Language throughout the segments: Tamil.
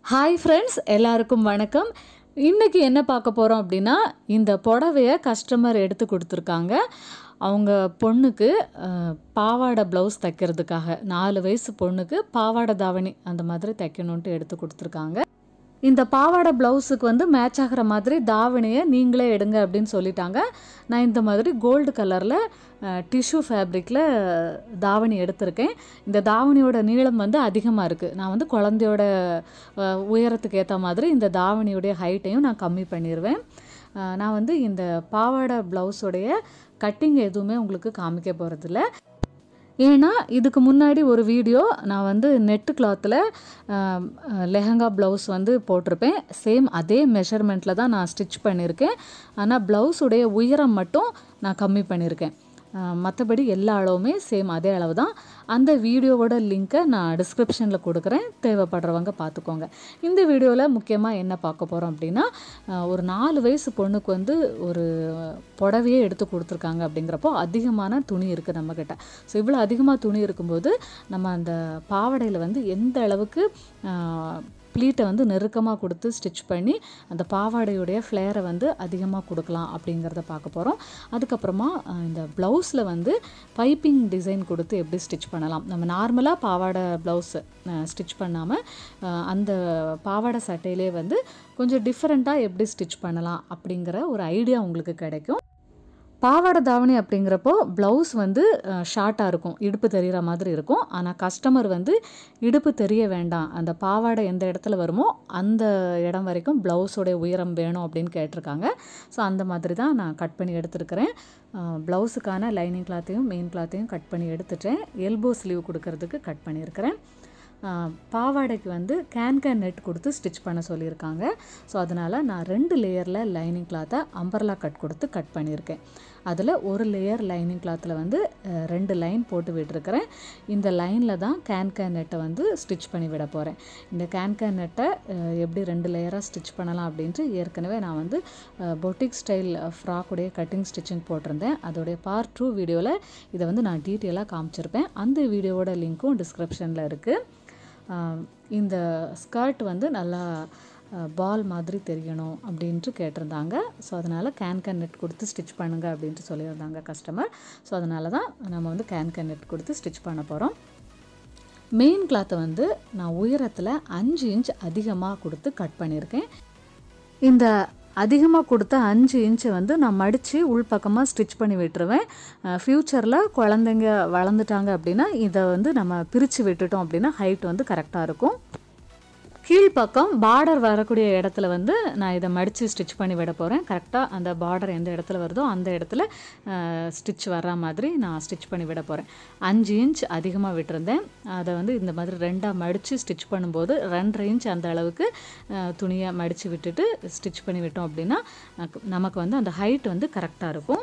ஹாய் ஃப்ரெண்ட்ஸ் எல்லாருக்கும் வணக்கம் இன்றைக்கி என்ன பார்க்க போகிறோம் அப்படின்னா இந்த புடவைய கஸ்டமர் எடுத்து கொடுத்துருக்காங்க அவங்க பொண்ணுக்கு அஹ், பாவாடை ப்ளவுஸ் தைக்கிறதுக்காக நாலு வயசு பொண்ணுக்கு பாவாடை தாவணி அந்த மாதிரி தைக்கணுன்ட்டு எடுத்து கொடுத்துருக்காங்க இந்த பாவாடை ப்ளவுஸுக்கு வந்து மேட்ச் ஆகிற மாதிரி தாவணியை நீங்களே எடுங்க அப்படின்னு சொல்லிட்டாங்க நான் இந்த மாதிரி கோல்டு கலரில் டிஷ்யூ ஃபேப்ரிக்கில் தாவணி எடுத்திருக்கேன் இந்த தாவணியோட நீளம் வந்து அதிகமாக இருக்குது நான் வந்து குழந்தையோட அஹ், உயரத்துக்கு ஏற்ற மாதிரி இந்த தாவணியோடைய ஹைட்டையும் நான் கம்மி பண்ணிடுவேன் அஹ், நான் வந்து இந்த பாவாடை ப்ளவுஸோடைய கட்டிங் எதுவுமே உங்களுக்கு காமிக்க போகிறதில்ல ஏன்னா இதுக்கு முன்னாடி ஒரு வீடியோ நான் வந்து நெட்டு கிளாத்தில் லெஹங்கா ப்ளவுஸ் வந்து போட்டிருப்பேன் சேம் அதே மெஷர்மெண்ட்டில் தான் நான் ஸ்டிச் பண்ணியிருக்கேன் ஆனால் ப்ளவுஸுடைய உயரம் மட்டும் நான் கம்மி பண்ணியிருக்கேன் மற்றபடி எல்லா அளவுமே சேம் அதே அளவு தான் அந்த வீடியோவோட லிங்க்கை நான் டிஸ்கிரிப்ஷனில் கொடுக்குறேன் தேவைப்படுறவங்க பார்த்துக்கோங்க இந்த வீடியோவில் முக்கியமாக என்ன பார்க்க போகிறோம் அப்படின்னா அஹ், ஒரு நாலு வயசு பொண்ணுக்கு வந்து ஒரு புடவையே எடுத்து கொடுத்துருக்காங்க அப்படிங்கிறப்போ அதிகமான துணி இருக்குது நம்மக்கிட்ட ஸோ இவ்வளோ அதிகமாக துணி இருக்கும்போது நம்ம அந்த பாவாடையில் வந்து எந்த அளவுக்கு ப்ளீட்டை வந்து நெருக்கமாக கொடுத்து ஸ்டிச் பண்ணி அந்த பாவாடையுடைய ஃப்ளேரை வந்து அதிகமாக கொடுக்கலாம் அப்படிங்கிறத பார்க்க போகிறோம் அதுக்கப்புறமா அஹ், இந்த ப்ளவுஸில் வந்து பைப்பிங் டிசைன் கொடுத்து எப்படி ஸ்டிச் பண்ணலாம் நம்ம நார்மலாக பாவாடை ப்ளவுஸு ஸ்டிச் பண்ணாமல் அந்த பாவாடை சட்டையிலே வந்து கொஞ்சம் டிஃப்ரெண்ட்டாக எப்படி ஸ்டிச் பண்ணலாம் அப்படிங்கிற ஒரு ஐடியா உங்களுக்கு கிடைக்கும் பாவாடை தாவணி அப்படிங்கிறப்போ ப்ளவுஸ் வந்து ஷார்ட்டாக இருக்கும் இடுப்பு தெரிகிற மாதிரி இருக்கும் ஆனால் கஸ்டமர் வந்து இடுப்பு தெரிய வேண்டாம் அந்த பாவாடை எந்த இடத்துல வருமோ அந்த இடம் வரைக்கும் ப்ளவுஸோடைய உயரம் வேணும் அப்படின்னு கேட்டிருக்காங்க ஸோ அந்த மாதிரி தான் நான் கட் பண்ணி எடுத்துருக்கிறேன் ப்ளவுஸுக்கான லைனிங் கிளாத்தையும் மெயின் கிளாத்தையும் கட் பண்ணி எடுத்துட்டேன் எல்போ ஸ்லீவ் கொடுக்கறதுக்கு கட் பண்ணியிருக்கிறேன் ஆஹ் பாவாடைக்கு வந்து கேன் கேன் நெட் கொடுத்து ஸ்டிச் பண்ண சொல்லியிருக்காங்க ஸோ அதனால் நான் ரெண்டு லேயரில் லைனிங் கிளாத்தை அம்பர்லா கட் கொடுத்து கட் பண்ணியிருக்கேன் அதில் ஒரு லேயர் லைனிங் கிளாத்தில் வந்து அஹ், ரெண்டு லைன் போட்டு விட்டுருக்கிறேன் இந்த லைனில் தான் கேன் கேன் நெட்டை வந்து ஸ்டிச் பண்ணி விட போகிறேன் இந்த கேன் கேன் நெட்டை அஹ், எப்படி ரெண்டு லேயராக ஸ்டிச் பண்ணலாம் அப்படின்ட்டு ஏற்கனவே நான் வந்து பொட்டிக் ஸ்டைல் ஃப்ராக்குடைய கட்டிங் ஸ்டிச்சிங் போட்டிருந்தேன் அதோடைய பார்ட் டூ வீடியோவில் இதை வந்து நான் டீட்டெயிலாக காமிச்சிருப்பேன் அந்த வீடியோவோட லிங்க்கும் டிஸ்கிரிப்ஷனில் இருக்குது ஆஹ் இந்த ஸ்கர்ட் வந்து நல்லா பால் மாதிரி தெரியணும் அப்படின்ட்டு கேட்டிருந்தாங்க ஸோ அதனால் கேன் கேன் நெட் கொடுத்து ஸ்டிச் பண்ணுங்க அப்படின்ட்டு சொல்லியிருந்தாங்க கஸ்டமர் ஸோ அதனால தான் நம்ம வந்து கேன் கேன் நெட் கொடுத்து ஸ்டிச் பண்ண போகிறோம் மெயின் கிளாத்தை வந்து நான் உயரத்தில் அஞ்சு இன்ச் அதிகமாக கொடுத்து கட் பண்ணியிருக்கேன் இந்த அதிகமாக கொடுத்த அஞ்சு இன்ச்சை வந்து நான் மடித்து உள்பக்கமாக ஸ்டிச் பண்ணி விட்டுருவேன் ஃப்யூச்சரில் குழந்தைங்க வளர்ந்துட்டாங்க அப்படின்னா இதை வந்து நம்ம பிரித்து விட்டுட்டோம் அப்படின்னா ஹைட் வந்து கரெக்டாக இருக்கும் கீழ்ப்பக்கம் பார்டர் வரக்கூடிய இடத்துல வந்து நான் இதை மடித்து ஸ்டிச் பண்ணி விட போகிறேன் கரெக்டாக அந்த பார்டர் எந்த இடத்துல வருதோ அந்த இடத்துல ஸ்டிச் வர்ற மாதிரி நான் ஸ்டிச் பண்ணி விட போகிறேன் அஞ்சு இன்ச் அதிகமாக விட்டிருந்தேன் அதை வந்து இந்த மாதிரி ரெண்டாக மடித்து ஸ்டிச் பண்ணும்போது ரெண்டரை இன்ச் அந்த அளவுக்கு அஹ், துணியை மடித்து விட்டுட்டு ஸ்டிச் பண்ணி விட்டோம் அப்படின்னா நமக்கு- நமக்கு வந்து அந்த ஹைட் வந்து கரெக்டாக இருக்கும்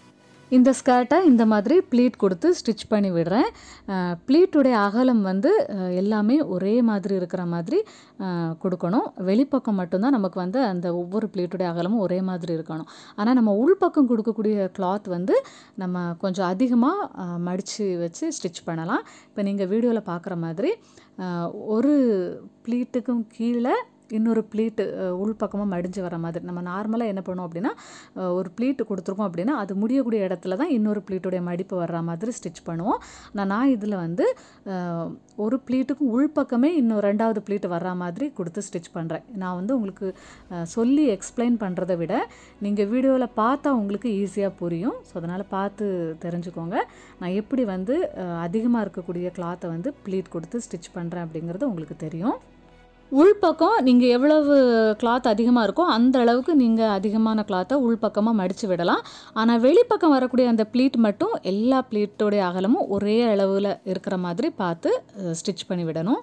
இந்த ஸ்கர்ட்டை இந்த மாதிரி ப்ளீட் கொடுத்து ஸ்டிச் பண்ணி விடுறேன் ப்ளீட்டுடைய அகலம் வந்து அஹ், எல்லாமே ஒரே மாதிரி இருக்கிற மாதிரி அஹ், கொடுக்கணும் வெளிப்பக்கம் மட்டும்தான் நமக்கு வந்து அந்த ஒவ்வொரு ப்ளீட்டுடைய அகலமும் ஒரே மாதிரி இருக்கணும் ஆனால் நம்ம உள்பக்கம் கொடுக்கக்கூடிய கிளாத் வந்து நம்ம கொஞ்சம் அதிகமாக மடித்து வச்சு ஸ்டிச் பண்ணலாம் இப்போ நீங்கள் வீடியோவில் பார்க்குற மாதிரி அஹ், ஒரு ப்ளீட்டுக்கும் கீழே இன்னொரு ப்ளீட்டு உள்பக்கமாக மடிஞ்சு வர மாதிரி நம்ம நார்மலாக என்ன பண்ணுவோம் அப்படின்னா அஹ், ஒரு ப்ளீட்டு கொடுத்துருக்கோம் அப்படின்னா அது முடியக்கூடிய இடத்துல தான் இன்னொரு ப்ளீட்டுடைய மடிப்பு வர்ற மாதிரி ஸ்டிச் பண்ணுவோம் ஆனால் நான் இதில் வந்து அஹ், ஒரு ப்ளீட்டுக்கும் உள்பக்கமே இன்னும் ரெண்டாவது ப்ளீட்டு வர்ற மாதிரி கொடுத்து ஸ்டிச் பண்ணுறேன் நான் வந்து உங்களுக்கு அஹ், சொல்லி எக்ஸ்பிளைன் பண்ணுறதை விட நீங்கள் வீடியோவில் பார்த்தா உங்களுக்கு ஈஸியாக புரியும் ஸோ அதனால் பார்த்து தெரிஞ்சுக்கோங்க நான் எப்படி வந்து அதிகமாக இருக்கக்கூடிய கிளாத்தை வந்து ப்ளீட் கொடுத்து ஸ்டிச் பண்ணுறேன் அப்படிங்கிறது உங்களுக்கு தெரியும் உள்பக்கம் நீங்கள் எவ்வளவு கிளாத் அதிகமாக இருக்கோ அந்த அளவுக்கு நீங்கள் அதிகமான கிளாத்தை உள்பக்கமாக மடித்து விடலாம் ஆனால் வெளிப்பக்கம் வரக்கூடிய அந்த ப்ளீட் மட்டும் எல்லா ப்ளீட்டோடைய அகலமும் ஒரே அளவில் இருக்கிற மாதிரி பார்த்து ஸ்டிச் பண்ணி விடணும்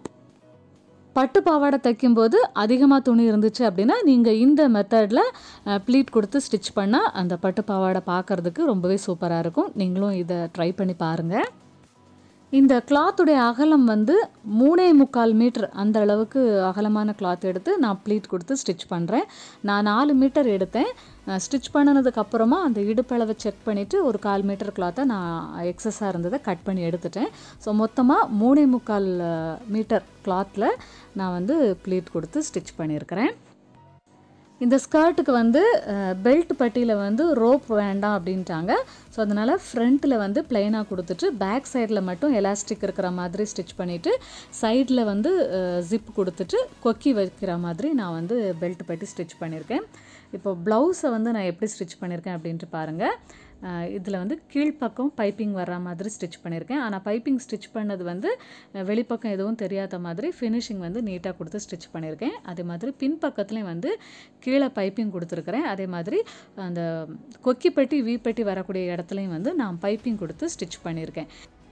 பட்டு பாவாடை தைக்கும்போது அதிகமாக துணி இருந்துச்சு அப்படின்னா நீங்கள் இந்த மெத்தடில் ப்ளீட் கொடுத்து ஸ்டிச் பண்ணால் அந்த பட்டு பாவாடை பார்க்கறதுக்கு ரொம்பவே சூப்பராக இருக்கும் நீங்களும் இதை ட்ரை பண்ணி பாருங்கள் இந்த கிளாத்துடைய அகலம் வந்து மூணே முக்கால் மீட்டர் அந்த அளவுக்கு அகலமான கிளாத் எடுத்து நான் ப்ளீட் கொடுத்து ஸ்டிச் பண்ணுறேன் நான் நாலு மீட்டர் எடுத்தேன் ஸ்டிச் பண்ணினதுக்கு அப்புறமா அந்த இடுப்பளவை செக் பண்ணிவிட்டு ஒரு கால் மீட்டர் கிளாத்தை நான் எக்ஸஸாக இருந்ததை கட் பண்ணி எடுத்துட்டேன் ஸோ மொத்தமாக மூணே முக்கால் மீட்டர் கிளாத்தில் நான் வந்து ப்ளீட் கொடுத்து ஸ்டிச் பண்ணியிருக்கிறேன் இந்த ஸ்கர்ட்டுக்கு வந்து பெல்ட் பட்டியில் வந்து ரோப் வேண்டாம் அப்படின்ட்டாங்க ஸோ அதனால் ஃப்ரண்ட்டில் வந்து பிளைனாக கொடுத்துட்டு பேக் சைடில் மட்டும் எலாஸ்டிக் இருக்கிற மாதிரி ஸ்டிச் பண்ணிவிட்டு சைடில் வந்து ஜிப் கொடுத்துட்டு கொக்கி வைக்கிற மாதிரி நான் வந்து பெல்ட் பட்டி ஸ்டிச் பண்ணியிருக்கேன் இப்போ ப்ளவுஸை வந்து நான் எப்படி ஸ்டிச் பண்ணியிருக்கேன் அப்படின்ட்டு பாருங்கள் இதில் வந்து கீழ்ப்பக்கம் பைப்பிங் வர்ற மாதிரி ஸ்டிச் பண்ணியிருக்கேன் ஆனால் பைப்பிங் ஸ்டிச் பண்ணது வந்து அஹ், வெளிப்பக்கம் எதுவும் தெரியாத மாதிரி ஃபினிஷிங் வந்து நீட்டாக கொடுத்து ஸ்டிச் பண்ணியிருக்கேன் அதே மாதிரி பின்பக்கத்துலேயும் வந்து கீழே பைப்பிங் கொடுத்துருக்குறேன் அதே மாதிரி அந்த கொக்கிப்பட்டி வீப்பட்டி வரக்கூடிய இடத்துலையும் வந்து நான் பைப்பிங் கொடுத்து ஸ்டிச் பண்ணியிருக்கேன்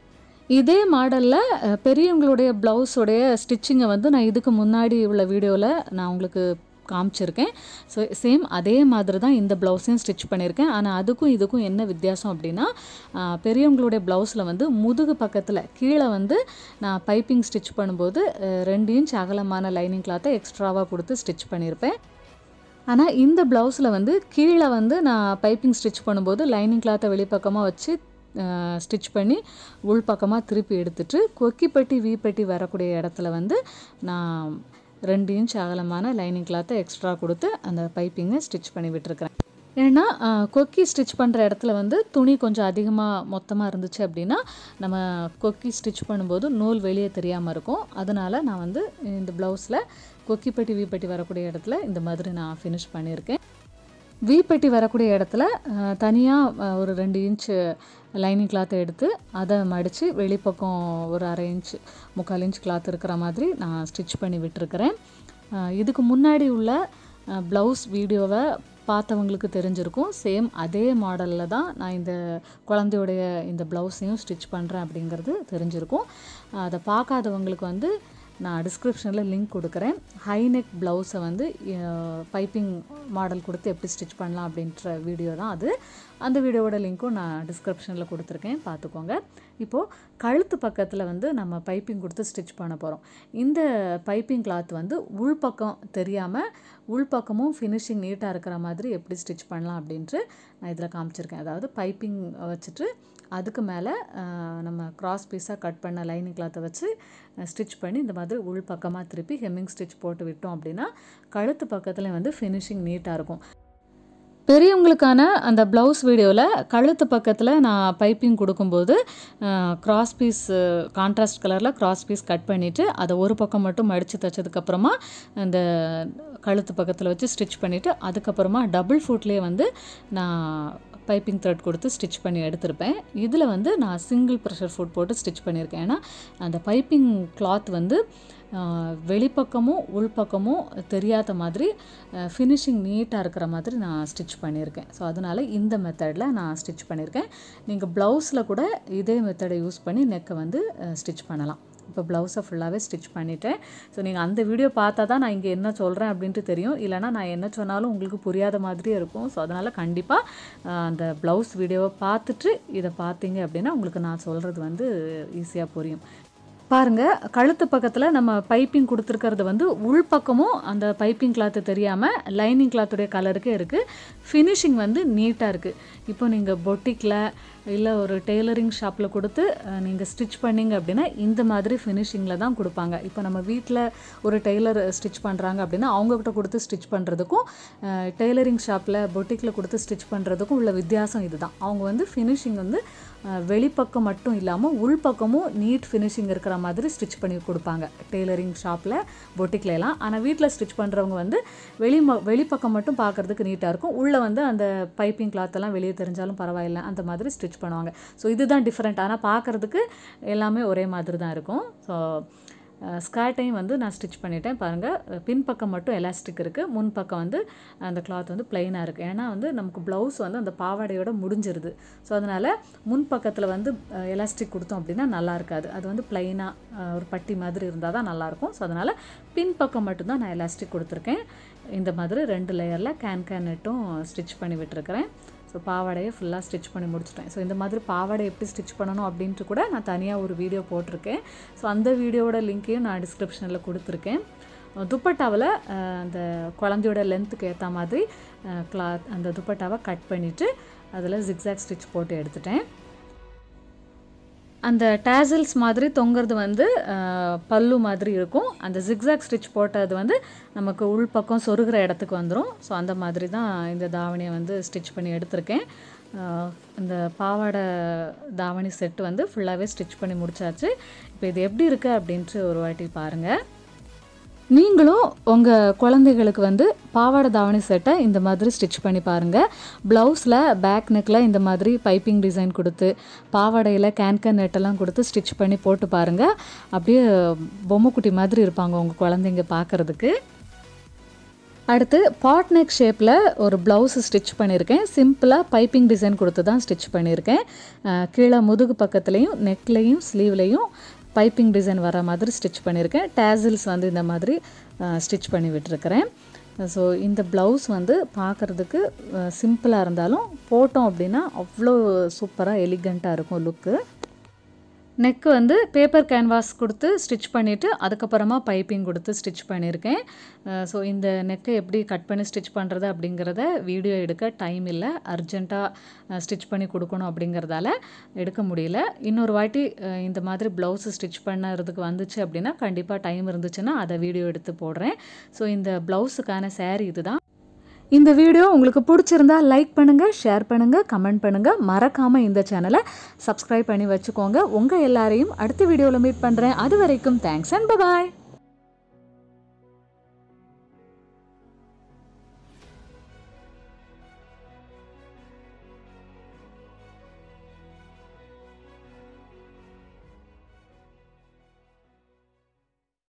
இதே மாடலில் பெரியவங்களுடைய ப்ளவுஸோடைய ஸ்டிச்சிங்கை வந்து நான் இதுக்கு முன்னாடி உள்ள வீடியோவில் நான் உங்களுக்கு காமிச்சிருக்கேன் ஸோ சேம் அதே மாதிரி தான் இந்த ப்ளவுஸையும் ஸ்டிச் பண்ணியிருக்கேன் ஆனால் அதுக்கும் இதுக்கும் என்ன வித்தியாசம் அப்படின்னா ஆஹ், பெரியவங்களுடைய ப்ளவுஸில் வந்து முதுகு பக்கத்தில் கீழே வந்து நான் பைப்பிங் ஸ்டிச் பண்ணும்போது அஹ், ரெண்டு இன்ச் அகலமான லைனிங் கிளாத்தை எக்ஸ்ட்ராவாக கொடுத்து ஸ்டிச் பண்ணியிருப்பேன் ஆனால் இந்த ப்ளவுஸில் வந்து கீழே வந்து நான் பைப்பிங் ஸ்டிச் பண்ணும்போது லைனிங் கிளாத்தை வெளிப்பக்கமாக வச்சு ஸ்டிச் பண்ணி உள் பக்கமாக திருப்பி எடுத்துட்டு கொக்கிப்பட்டி வீப்பட்டி வரக்கூடிய இடத்துல வந்து நான் ரெண்டு இன்ச் அகலமான லைனிங் கிளாத்தை எக்ஸ்ட்ரா கொடுத்து அந்த பைப்பிங்கை ஸ்டிச் பண்ணி விட்டுருக்கிறேன் ஏன்னா அஹ், கொக்கி ஸ்டிச் பண்ணுற இடத்துல வந்து துணி கொஞ்சம் அதிகமாக மொத்தமாக இருந்துச்சு அப்படின்னா நம்ம கொக்கி ஸ்டிச் பண்ணும்போது நூல் வெளியே தெரியாமல் இருக்கும் அதனால் நான் வந்து இந்த ப்ளவுஸில் கொக்கிப்பட்டி வீப்பட்டி வரக்கூடிய இடத்துல இந்த மாதிரி நான் ஃபினிஷ் பண்ணியிருக்கேன் வீப்பட்டி வரக்கூடிய இடத்துல தனியாக ஒரு ரெண்டு இன்ச்சு லைனிங் கிளாத்தை எடுத்து அதை மடித்து வெளிப்பக்கம் ஒரு அரை இன்ச் முக்கால் இன்ச் கிளாத் இருக்கிற மாதிரி நான் ஸ்டிச் பண்ணி விட்டுருக்கிறேன் அஹ், இதுக்கு முன்னாடி உள்ள ப்ளவுஸ் வீடியோவை பார்த்தவங்களுக்கு தெரிஞ்சிருக்கும் சேம் அதே மாடலில் தான் நான் இந்த குழந்தையோடைய இந்த ப்ளவுஸையும் ஸ்டிச் பண்ணுறேன் அப்படிங்கிறது தெரிஞ்சிருக்கும் அதை பார்க்காதவங்களுக்கு வந்து நான் டிஸ்கிரிப்ஷனில் லிங்க் கொடுக்குறேன் ஹைநெக் ப்ளவுஸை வந்து பைப்பிங் மாடல் கொடுத்து எப்படி ஸ்டிச் பண்ணலாம் அப்படின்ற வீடியோ தான் அது அந்த வீடியோவோட லிங்க்கும் நான் டிஸ்கிரிப்ஷனில் கொடுத்துருக்கேன் பார்த்துக்கோங்க இப்போது கழுத்து பக்கத்தில் வந்து நம்ம பைப்பிங் கொடுத்து ஸ்டிச் பண்ண போகிறோம் இந்த பைப்பிங் கிளாத் வந்து உள்பக்கம் தெரியாமல் உள்பக்கமும் ஃபினிஷிங் நீட்டாக இருக்கிற மாதிரி எப்படி ஸ்டிச் பண்ணலாம் அப்படின்ட்டு நான் இதில் காமிச்சிருக்கேன் அதாவது பைப்பிங் வச்சுட்டு அதுக்கு மேலே நம்ம கிராஸ் பீஸாக கட் பண்ண லைனிங் கிளாத்தை வச்சு ஸ்டிச் பண்ணி இந்த மாதிரி உள் பக்கமாக திருப்பி ஹெம்மிங் ஸ்டிச் போட்டு விட்டோம் அப்படின்னா கழுத்து பக்கத்தில் வந்து ஃபினிஷிங் நீட்டாக இருக்கும் பெரியவங்களுக்கான அந்த ப்ளவுஸ் வீடியோவில் கழுத்து பக்கத்தில் நான் பைப்பிங் கொடுக்கும்போது கிராஸ் பீஸ் கான்ட்ராஸ்ட் கலரில் கிராஸ் பீஸ் கட் பண்ணிவிட்டு அதை ஒரு பக்கம் மட்டும் மடித்து தைச்சதுக்கப்புறமா அந்த கழுத்து பக்கத்தில் வச்சு ஸ்டிச் பண்ணிவிட்டு அதுக்கப்புறமா டபுள் ஃபுட்லேயே வந்து நான் பைப்பிங் த்ரெட் கொடுத்து ஸ்டிச் பண்ணி எடுத்திருப்பேன் இதில் வந்து நான் சிங்கிள் ப்ரெஷர் ஃபுட் போட்டு ஸ்டிச் பண்ணியிருக்கேன் ஏன்னா அந்த பைப்பிங் கிளாத் வந்து ஆஹ், வெளிப்பக்கமும் உள்பக்கமும் தெரியாத மாதிரி ஃபினிஷிங் நீட்டாக இருக்கிற மாதிரி நான் ஸ்டிச் பண்ணியிருக்கேன் ஸோ அதனால் இந்த மெத்தடில் நான் ஸ்டிச் பண்ணியிருக்கேன் நீங்கள் ப்ளவுஸில் கூட இதே மெத்தடை யூஸ் பண்ணி நெக்கை வந்து ஸ்டிச் பண்ணலாம் இப்போ ப்ளவுஸை ஃபுல்லாகவே ஸ்டிச் பண்ணிட்டேன் ஸோ நீங்கள் அந்த வீடியோ பார்த்தா தான் நான் இங்கே என்ன சொல்கிறேன் அப்படின்ட்டு தெரியும் இல்லைனா நான் என்ன சொன்னாலும் உங்களுக்கு புரியாத மாதிரியே இருக்கும் ஸோ அதனால் கண்டிப்பாக அந்த ப்ளவுஸ் வீடியோவை பார்த்துட்டு இதை பார்த்தீங்க அப்படின்னா உங்களுக்கு நான் சொல்கிறது வந்து ஈஸியாக புரியும் பாருங்க கழுத்து பக்கத்தில் நம்ம பைப்பிங் கொடுத்துருக்கிறது வந்து உள்பக்கமும் அந்த பைப்பிங் கிளாத்து தெரியாமல் லைனிங் கிளாத்துடைய கலருக்கே இருக்குது ஃபினிஷிங் வந்து நீட்டாக இருக்குது இப்போ நீங்கள் பொட்டிக்கில் இல்லை ஒரு டெய்லரிங் ஷாப்பில் கொடுத்து நீங்கள் ஸ்டிச் பண்ணீங்க அப்படின்னா இந்த மாதிரி ஃபினிஷிங்கில் தான் கொடுப்பாங்க இப்போ நம்ம வீட்டில் ஒரு டெய்லர் ஸ்டிச் பண்ணுறாங்க அப்படின்னா அவங்கக்கிட்ட கொடுத்து ஸ்டிச் பண்ணுறதுக்கும் டெய்லரிங் ஷாப்பில் பொட்டிக்கில் கொடுத்து ஸ்டிச் பண்ணுறதுக்கும் உள்ள வித்தியாசம் இதுதான் அவங்க வந்து ஃபினிஷிங் வந்து அஹ், வெளிப்பக்கம் மட்டும் இல்லாமல் உள்பக்கமும் நீட் ஃபினிஷிங் இருக்கிற மாதிரி ஸ்டிச் பண்ணி கொடுப்பாங்க டெய்லரிங் ஷாப்பில் பொட்டிக்ல எல்லாம் ஆனால் வீட்டில் ஸ்டிச் பண்ணுறவங்க வந்து வெளி ம வெளிப்பக்கம் மட்டும் பார்க்குறதுக்கு நீட்டாக இருக்கும் உள்ளே வந்து அந்த பைப்பிங் கிளாத்தெல்லாம் வெளியே தெரிஞ்சாலும் பரவாயில்லை அந்த மாதிரி ஸ்டிச் பண்ணுவாங்க ஸோ இதுதான் டிஃப்ரெண்ட் ஆனால் பார்க்குறதுக்கு எல்லாமே ஒரே மாதிரி தான் இருக்கும் ஸோ ஸ்கர்ட்டையும் வந்து நான் ஸ்டிச் பண்ணிட்டேன் பாருங்கள் பின்பக்கம் மட்டும் எலாஸ்டிக் இருக்குது முன்பக்கம் வந்து அந்த கிளாத் வந்து பிளைனாக இருக்குது ஏன்னா வந்து நமக்கு ப்ளவுஸ் வந்து அந்த பாவாடையோட முடிஞ்சிருது ஸோ அதனால் முன்பக்கத்தில் வந்து எலாஸ்டிக் கொடுத்தோம் அப்படின்னா நல்லா இருக்காது அது வந்து பிளைனாக ஒரு பட்டி மாதிரி இருந்தால் தான் நல்லாயிருக்கும் ஸோ அதனால் பின்பக்கம் மட்டும்தான் நான் எலாஸ்டிக் கொடுத்துருக்கேன் இந்த மாதிரி ரெண்டு லேயரில் கேன் கேன் நெட்டும் ஸ்டிச் பண்ணி விட்டுருக்கிறேன் ஸோ பாவாடையை ஃபுல்லாக ஸ்டிச் பண்ணி முடிச்சிட்டேன் ஸோ இந்த மாதிரி பாவாடை எப்படி ஸ்டிச் பண்ணணும் அப்படின்ட்டு கூட நான் தனியாக ஒரு வீடியோ போட்டிருக்கேன் ஸோ அந்த வீடியோவோட லிங்க்கையும் நான் டிஸ்கிரிப்ஷனில் கொடுத்துருக்கேன் துப்பட்டாவில் அந்த குழந்தையோட லென்த்துக்கு ஏற்ற மாதிரி கிளாத் அந்த துப்பட்டாவை கட் பண்ணிவிட்டு அதில் ஜிக்ஸாக் ஸ்டிச் போட்டு எடுத்துட்டேன் அந்த டேசல்ஸ் மாதிரி தொங்குறது வந்து அஹ், பல்லு மாதிரி இருக்கும் அந்த ஜிக்ஸாக் ஸ்டிச் போட்டது வந்து நமக்கு உள்பக்கம் சொருகிற இடத்துக்கு வந்துடும் ஸோ அந்த மாதிரி தான் இந்த தாவணியை வந்து ஸ்டிச் பண்ணி எடுத்திருக்கேன் அஹ், இந்த பாவாடை தாவணி செட்டு வந்து ஃபுல்லாகவே ஸ்டிச் பண்ணி முடிச்சாச்சு இப்போ இது எப்படி இருக்குது அப்படின்ட்டு ஒரு வாட்டி பாருங்கள் நீங்களும் உங்கள் குழந்தைகளுக்கு வந்து பாவாடை தாவணி செட்டை இந்த மாதிரி ஸ்டிச் பண்ணி பாருங்கள் ப்ளவுஸில் பேக் நெக்கில் இந்த மாதிரி பைப்பிங் டிசைன் கொடுத்து பாவாடையில் கேன்கன் நெட்டெல்லாம் கொடுத்து ஸ்டிச் பண்ணி போட்டு பாருங்கள் அப்படியே பொம்மைக்குட்டி மாதிரி இருப்பாங்க உங்கள் குழந்தைங்க பார்க்குறதுக்கு அடுத்து பாட் நெக் ஷேப்பில் ஒரு ப்ளவுஸ் ஸ்டிச் பண்ணியிருக்கேன் சிம்பிளாக பைப்பிங் டிசைன் கொடுத்து தான் ஸ்டிச் பண்ணியிருக்கேன் அஹ் கீழே முதுகு பக்கத்துலேயும் நெக்லேயும் ஸ்லீவ்லேயும் பைப்பிங் டிசைன் வர மாதிரி ஸ்டிச் பண்ணியிருக்கேன் டேசில்ஸ் வந்து இந்த மாதிரி ஸ்டிச் பண்ணி விட்டுருக்கிறேன் ஸோ இந்த ப்ளவுஸ் வந்து பார்க்குறதுக்கு சிம்பிளாக இருந்தாலும் போட்டோம் அப்படின்னா அவ்வளோ சூப்பராக எலிகண்ட்டாக இருக்கும் லுக்கு நெக்கு வந்து பேப்பர் கேன்வாஸ் கொடுத்து ஸ்டிச் பண்ணிவிட்டு அதுக்கப்புறமா பைப்பிங் கொடுத்து ஸ்டிச் பண்ணியிருக்கேன் ஸோ இந்த நெக்கை எப்படி கட் பண்ணி ஸ்டிச் பண்ணுறது அப்படிங்கிறத வீடியோ எடுக்க டைம் இல்லை அர்ஜெண்ட்டாக ஸ்டிச் பண்ணி கொடுக்கணும் அப்படிங்கிறதால எடுக்க முடியல இன்னொரு வாட்டி அஹ், இந்த மாதிரி ப்ளவுஸ் ஸ்டிச் பண்ணுறதுக்கு வந்துச்சு அப்படின்னா கண்டிப்பாக டைம் இருந்துச்சுன்னா அதை வீடியோ எடுத்து போடுறேன் ஸோ இந்த ப்ளவுஸுக்கான saree இதுதான் இந்த வீடியோ உங்களுக்கு பிடிச்சிருந்தா லைக் பண்ணுங்கள் ஷேர் பண்ணுங்கள் கமெண்ட் பண்ணுங்கள் மறக்காமல் இந்த சேனலை சப்ஸ்கிரைப் பண்ணி வச்சுக்கோங்க உங்கள் எல்லாரையும் அடுத்த வீடியோவில் மீட் பண்ணுறேன் அது வரைக்கும் தேங்க்ஸ் அண்ட் பபாய்